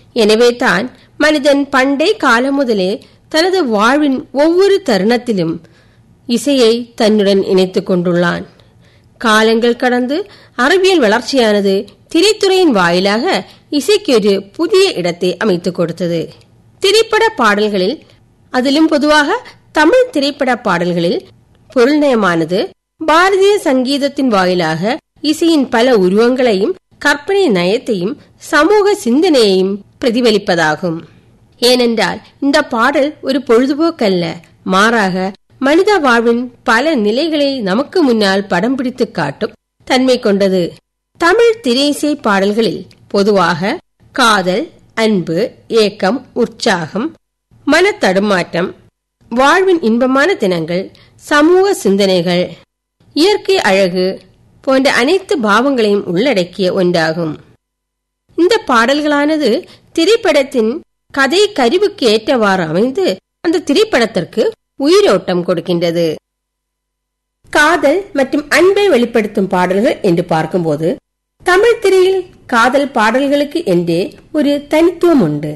எனவே தான் மனிதன் பண்டை காலம் முதலே தனது வாழ்வின் ஒவ்வொரு தருணத்திலும் இசையை தன்னுடன் இணைத்துக் கொண்டுள்ளான் காலங்கள் கடந்து அறிவியல் வளர்ச்சியானது திரைத்துறையின் வாயிலாக இசைக்கு ஒரு புதிய இடத்தை அமைத்துக் கொடுத்தது திரைப்பட பாடல்களில் அதிலும் பொதுவாக தமிழ் திரைப்பட பாடல்களில் பொருள்நயமானது பாரதிய சங்கீதத்தின் வாயிலாக இசையின் பல உருவங்களையும் கற்பனை நயத்தையும் சமூக சிந்தனையையும் பிரதிபலிப்பதாகும் ஏனென்றால் இந்த பாடல் ஒரு பொழுதுபோக்கல்ல மாறாக மனித வாழ்வின் பல நிலைகளை நமக்கு முன்னால் படம் பிடித்து காட்டும் தன்மை கொண்டது தமிழ் திரையிசை பாடல்களில் பொதுவாக காதல் அன்பு ஏக்கம் உற்சாகம் மனத்தடுமாற்றம் வாழ்வின் இன்பமான தினங்கள் சமூக சிந்தனைகள் இயற்கை அழகு போன்ற அனைத்து பாவங்களையும் உள்ளடக்கிய ஒன்றாகும் இந்த பாடல்களானது திரைப்படத்தின் கதை கருவுக்கு ஏற்றவாறு அமைந்து அந்த திரைப்படத்திற்கு உயிரோட்டம் கொடுக்கின்றது காதல் மற்றும் அன்பை வெளிப்படுத்தும் பாடல்கள் என்று பார்க்கும்போது தமிழ் திரையில் காதல் பாடல்களுக்கு என்றே ஒரு தனித்துவம் உண்டு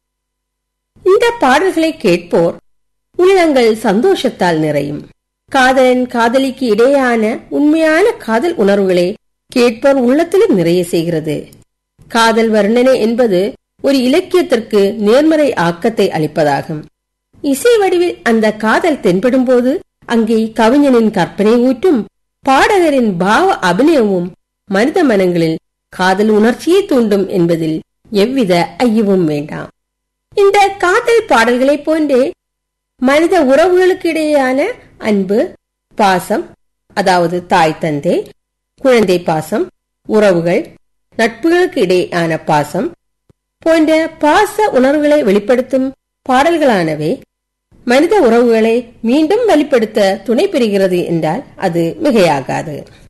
இந்த பாடல்களை கேட்போர் உள்ளங்கள் சந்தோஷத்தால் நிறையும் காதலன் காதலிக்கு இடையான உண்மையான காதல் உணர்வுகளை கேட்போர் உள்ளத்திலும் நிறைய செய்கிறது காதல் வர்ணனை என்பது ஒரு இலக்கியத்திற்கு நேர்மறை ஆக்கத்தை அளிப்பதாகும் இசை வடிவில் அந்த காதல் தென்படும் போது அங்கே கவிஞனின் கற்பனை ஊற்றும் பாடகரின் பாவ அபிநயமும் மனித மனங்களில் காதல் உணர்ச்சியை தூண்டும் என்பதில் எவ்வித ஐயமும் வேண்டாம் இந்த காதல் பாடல்களைப் போன்றே மனித உறவுகளுக்கு இடையேயான அன்பு பாசம் அதாவது தாய் தந்தை குழந்தை பாசம் உறவுகள் நட்புகளுக்கு இடையேயான பாசம் போன்ற பாச உணர்வுகளை வெளிப்படுத்தும் பாடல்களானவை மனித உறவுகளை மீண்டும் வெளிப்படுத்த துணை பெறுகிறது என்றால் அது மிகையாகாது